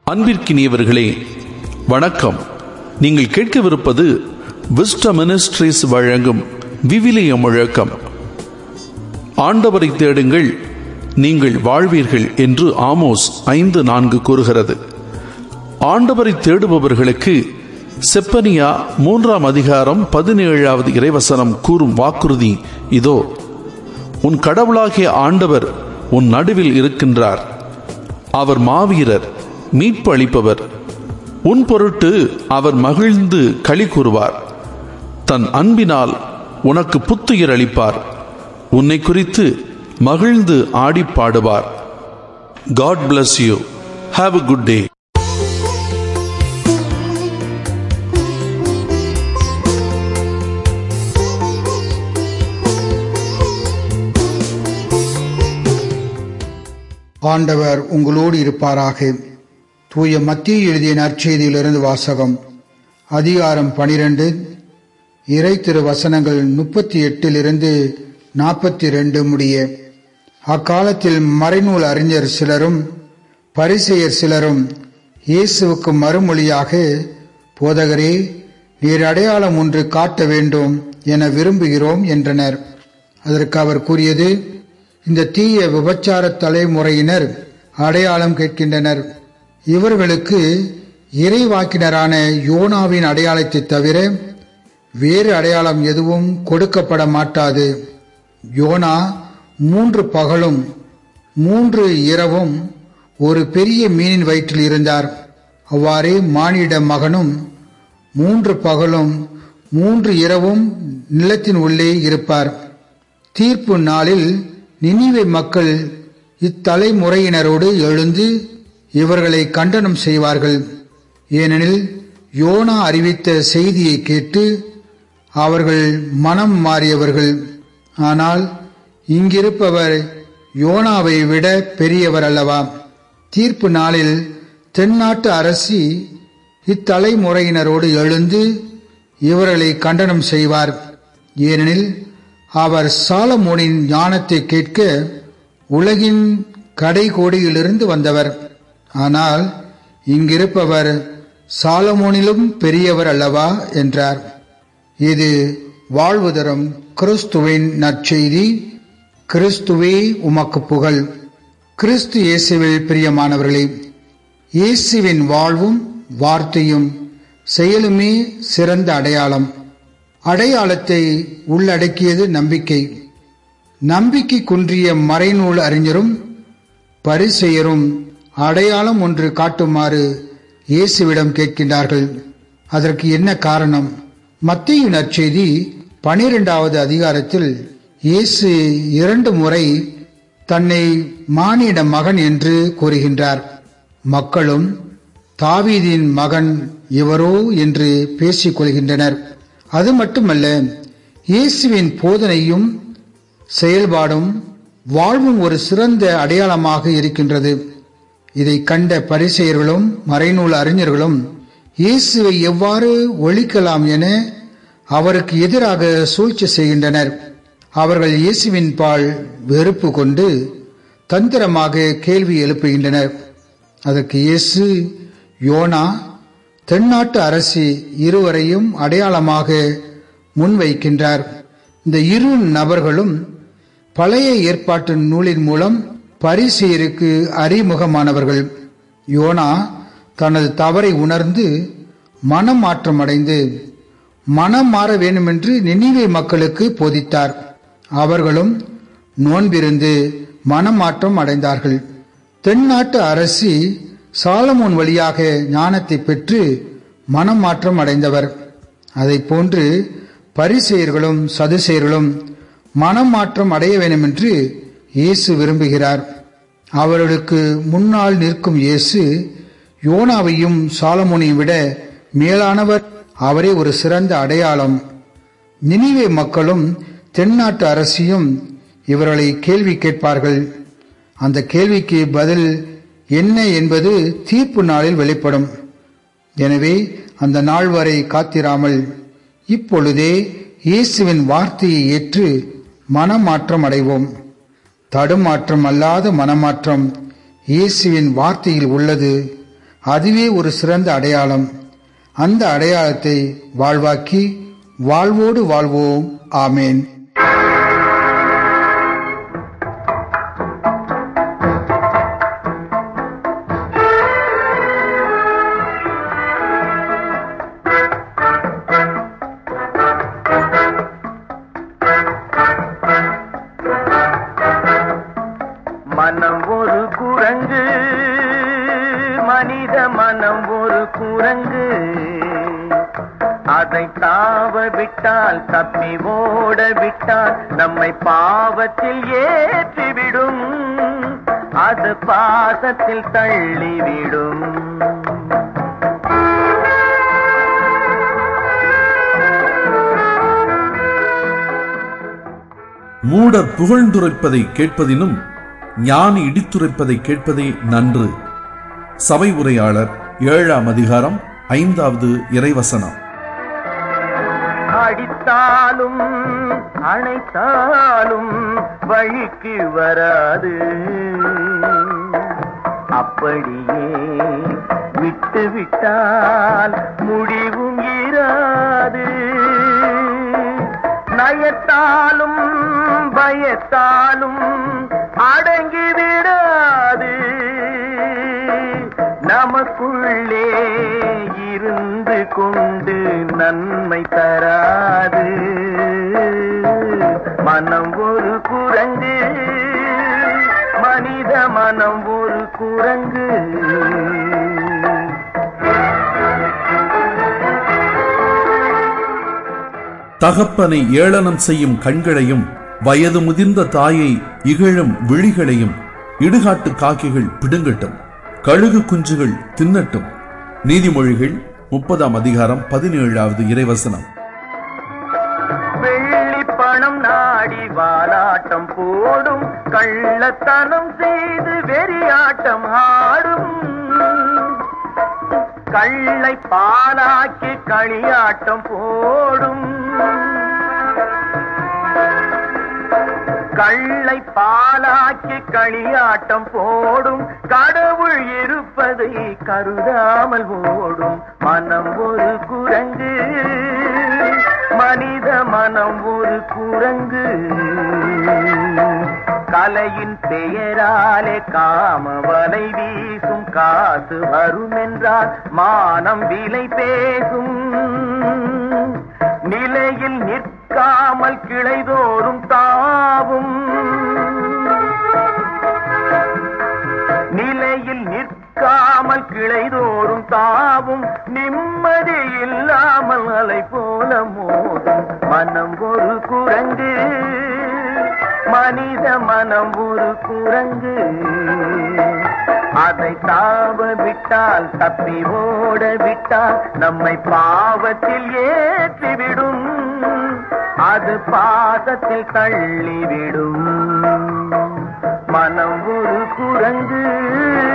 அன்பிற்கினியவர்களே வணக்கம் நீங்கள் கேட்கவிருப்பது விஸ்ட மினிஸ்ட்ரிஸ் வழங்கும் விவிலிய முழக்கம் ஆண்டவரை தேடுங்கள் நீங்கள் வாழ்வீர்கள் என்று ஆமோஸ் ஐந்து நான்கு கூறுகிறது ஆண்டவரை தேடுபவர்களுக்கு செப்பனியா மூன்றாம் அதிகாரம் பதினேழாவது இறைவசனம் கூறும் வாக்குறுதி இதோ உன் கடவுளாகிய ஆண்டவர் உன் நடுவில் இருக்கின்றார் அவர் மாவீரர் மீட்பு அளிப்பவர் உன் பொருட்டு அவர் மகிழ்ந்து களி கூறுவார் தன் அன்பினால் உனக்கு புத்துயிர் அளிப்பார் உன்னை குறித்து மகிழ்ந்து ஆடி பாடுவார் God bless you have a good day ஆண்டவர் உங்களோடு இருப்பாராக தூய மத்திய எழுதிய நற்செய்தியிலிருந்து வாசகம் அதிகாரம் பனிரெண்டு இறை திரு வசனங்கள் முப்பத்தி எட்டிலிருந்து நாற்பத்தி ரெண்டு முடிய அக்காலத்தில் மறைநூல் அறிஞர் சிலரும் பரிசெயர் சிலரும் இயேசுவுக்கு மறுமொழியாக போதகரே நீர் அடையாளம் ஒன்று காட்ட வேண்டும் என விரும்புகிறோம் என்றனர் அதற்கு அவர் கூறியது இந்த தீய விபச்சார தலைமுறையினர் அடையாளம் கேட்கின்றனர் இவர்களுக்கு இறைவாக்கினரான யோனாவின் அடையாளத்தை தவிர வேறு அடையாளம் எதுவும் கொடுக்கப்பட மாட்டாது யோனா மூன்று பகலும் மூன்று இரவும் ஒரு பெரிய மீனின் வயிற்றில் இருந்தார் அவ்வாறே மானிட மகனும் மூன்று பகலும் மூன்று இரவும் நிலத்தின் உள்ளே இருப்பார் தீர்ப்பு நாளில் நினிவை மக்கள் இத்தலைமுறையினரோடு எழுந்து இவர்களை கண்டனம் செய்வார்கள் ஏனெனில் யோனா அறிவித்த செய்தியை கேட்டு அவர்கள் மனம் மாறியவர்கள் ஆனால் இங்கிருப்பவர் யோனாவை விட பெரியவர் அல்லவா தீர்ப்பு நாளில் தென்னாட்டு அரசி இத்தலைமுறையினரோடு எழுந்து இவர்களை கண்டனம் செய்வார் ஏனெனில் அவர் சாலமோனின் ஞானத்தை கேட்க உலகின் கடைகோடியிலிருந்து வந்தவர் ஆனால் இங்கிருப்பவர் சாலமோனிலும் பெரியவர் அல்லவா என்றார் இது வாழ்வு தரும் கிறிஸ்துவின் நற்செய்தி கிறிஸ்துவே உமக்கு புகழ் கிறிஸ்து இயேசுவில் பிரியமானவர்களே இயேசுவின் வாழ்வும் வார்த்தையும் செயலுமே சிறந்த அடையாளம் அடையாளத்தை உள்ளடக்கியது நம்பிக்கை நம்பிக்கை குன்றிய மறைநூல் அறிஞரும் பரிசெயரும் அடையாளம் ஒன்று காட்டுமாறு இயேசுவிடம் கேட்கின்றார்கள் அதற்கு என்ன காரணம் மத்திய நற்செய்தி பனிரெண்டாவது அதிகாரத்தில் இயேசு இரண்டு முறை தன்னை மானிட மகன் என்று கூறுகின்றார் மக்களும் தாவீதின் மகன் இவரோ என்று பேசிக் கொள்கின்றனர் அது மட்டுமல்ல இயேசுவின் போதனையும் செயல்பாடும் வாழ்வும் ஒரு சிறந்த அடையாளமாக இருக்கின்றது இதை கண்ட பரிசெயர்களும் மறைநூல் அறிஞர்களும் இயேசுவை எவ்வாறு ஒழிக்கலாம் என அவருக்கு எதிராக சூழ்ச்சி செய்கின்றனர் அவர்கள் இயேசுவின் பால் வெறுப்பு கொண்டு தந்திரமாக கேள்வி எழுப்புகின்றனர் அதற்கு இயேசு யோனா தென்னாட்டு அரசி இருவரையும் அடையாளமாக முன்வைக்கின்றார் இந்த இரு நபர்களும் பழைய ஏற்பாட்டு நூலின் மூலம் பரிசெயருக்கு அறிமுகமானவர்கள் யோனா தனது தவறை உணர்ந்து மனம் மாற்றம் அடைந்து மனம் மாற வேண்டுமென்று நினைவை மக்களுக்கு போதித்தார் அவர்களும் நோன்பிருந்து மனமாற்றம் அடைந்தார்கள் தென்னாட்டு அரசி சாலமோன் வழியாக ஞானத்தை பெற்று மனம் மாற்றம் அடைந்தவர் அதை போன்று பரிசெயர்களும் சதுசெயர்களும் மனம் மாற்றம் அடைய வேண்டும் என்று இயேசு விரும்புகிறார் அவர்களுக்கு முன்னால் நிற்கும் இயேசு யோனாவையும் சாலமோனையும் விட மேலானவர் அவரே ஒரு சிறந்த அடையாளம் நினிவே மக்களும் தென்னாட்டு அரசியும் இவர்களை கேள்வி கேட்பார்கள் அந்த கேள்விக்கு பதில் என்ன என்பது தீர்ப்பு நாளில் வெளிப்படும் எனவே அந்த நாள் வரை காத்திராமல் இப்பொழுதே இயேசுவின் வார்த்தையை ஏற்று மனமாற்றம் அடைவோம் தடுமாற்றம் அல்லாத மனமாற்றம் இயேசுவின் வார்த்தையில் உள்ளது அதுவே ஒரு சிறந்த அடையாளம் அந்த அடையாளத்தை வாழ்வாக்கி வாழ்வோடு வாழ்வோம் ஆமேன் மனம் ஒரு குரங்கு மனித மனம் ஒரு குரங்கு அதை தாவ விட்டால் தப்பி ஓட விட்டால் நம்மை பாவத்தில் ஏற்றிவிடும் அது பாசத்தில் தள்ளிவிடும் மூடர் புகழ்ந்துரைப்பதை கேட்பதினும் ஞானி இடித்துரைப்பதை கேட்பதே நன்று சபை உரையாளர் ஏழாம் அதிகாரம் ஐந்தாவது இறைவசனம் அடித்தாலும் அணைத்தாலும் வழிக்கு வராது அப்படியே விட்டு விட்டால் முடிவும் இராது நயத்தாலும் பயத்தாலும் அடங்கி விடாது நமக்குள்ளே இருந்து கொண்டு நன்மை தராது மனம் ஒரு குரங்கு மனித மனம் ஒரு குரங்கு தகப்பனை ஏளனம் செய்யும் கண்களையும் வயது முதிர்ந்த தாயை இகழும் விழிகளையும் இடுகாட்டு காக்கைகள் பிடுங்கட்டும் கழுகு குஞ்சுகள் தின்னட்டும் நீதிமொழிகள் முப்பதாம் அதிகாரம் பதினேழாவது இறைவசனம் வெள்ளி பணம் நாடி வாலாட்டம் போடும் கள்ளத்தனம் செய்து வெறியாட்டம் ஆடும் கள்ளை பாலாக்கி களியாட்டம் போடும் கள்ளை பாலாக்கி களியாட்டம் போடும் கடவுள் இருப்பதை கருதாமல் ஓடும் மனம் ஒரு குரங்கு மனித மனம் ஒரு குரங்கு கலையின் பெயராலே காம வலை வீசும் காசு வரும் என்றால் மானம் விலை பேசும் நிலையில் நிற்காமல் கிளைதோறும் தாவும் நிலையில் நிற்காமல் கிளைதோறும் தாவும் நிம்மதி இல்லாமல் அலை போல மோதும் மனம் ஒரு குரங்கு மனித மனம் ஒரு குரங்கு அதை தாவ விட்டால் தப்பி ஓட விட்டால் நம்மை பாவத்தில் ஏற்றிவிடும் அது பாசத்தில் தள்ளிவிடும் மனம் ஒரு குரங்கு